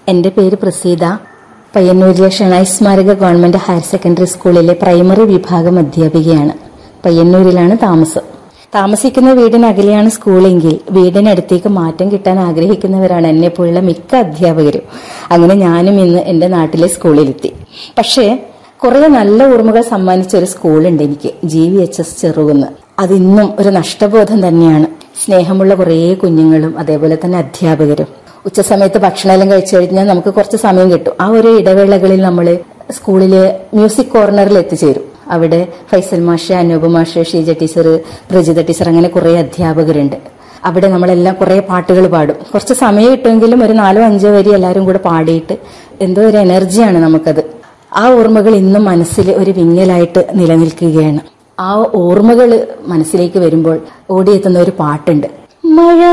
എന്റെ പേര് പ്രസീത പയ്യന്നൂരിലെ ഷണായി സ്മാരക ഗവൺമെന്റ് ഹയർ സെക്കൻഡറി സ്കൂളിലെ പ്രൈമറി വിഭാഗം അധ്യാപികയാണ് പയ്യന്നൂരിലാണ് താമസം താമസിക്കുന്ന വീടിനകലെയാണ് സ്കൂളെങ്കിൽ വീടിനടുത്തേക്ക് മാറ്റം കിട്ടാൻ ആഗ്രഹിക്കുന്നവരാണ് എന്നെ പോലുള്ള മിക്ക അധ്യാപകരും അങ്ങനെ ഞാനും ഇന്ന് എന്റെ നാട്ടിലെ സ്കൂളിലെത്തി പക്ഷേ കുറെ നല്ല ഓർമ്മകൾ സമ്മാനിച്ച ഒരു സ്കൂളുണ്ട് എനിക്ക് G V H S Cherukunnu അതിന്നും ഒരു നഷ്ടബോധം തന്നെയാണ് സ്നേഹമുള്ള കുറേ കുഞ്ഞുങ്ങളും അതേപോലെ തന്നെ അധ്യാപകരും ഉച്ചസമയത്ത് ഭക്ഷണമെല്ലാം കഴിച്ചു കഴിഞ്ഞാൽ നമുക്ക് കുറച്ച് സമയം കിട്ടും ആ ഒരു ഇടവേളകളിൽ നമ്മൾ സ്കൂളിലെ മ്യൂസിക് കോർണറിൽ എത്തിച്ചേരും അവിടെ ഫൈസൽ മാഷ് അനൂപ് മാഷ് ഷീജ ടീച്ചർ പ്രജിത ടീച്ചർ അങ്ങനെ കുറെ അധ്യാപകരുണ്ട് അവിടെ നമ്മളെല്ലാം കുറെ പാട്ടുകൾ പാടും കുറച്ച് സമയം കിട്ടുമെങ്കിലും ഒരു നാലോ അഞ്ചോ വരി എല്ലാവരും കൂടെ പാടിയിട്ട് എന്തോ ഒരു എനർജിയാണ് നമുക്കത് ആ ഓർമ്മകൾ ഇന്നും മനസ്സിൽ ഒരു വിങ്ങലായിട്ട് നിലനിൽക്കുകയാണ് ആ ഓർമ്മകൾ മനസ്സിലേക്ക് വരുമ്പോൾ ഓടിയെത്തുന്ന ഒരു പാട്ടുണ്ട് മഴ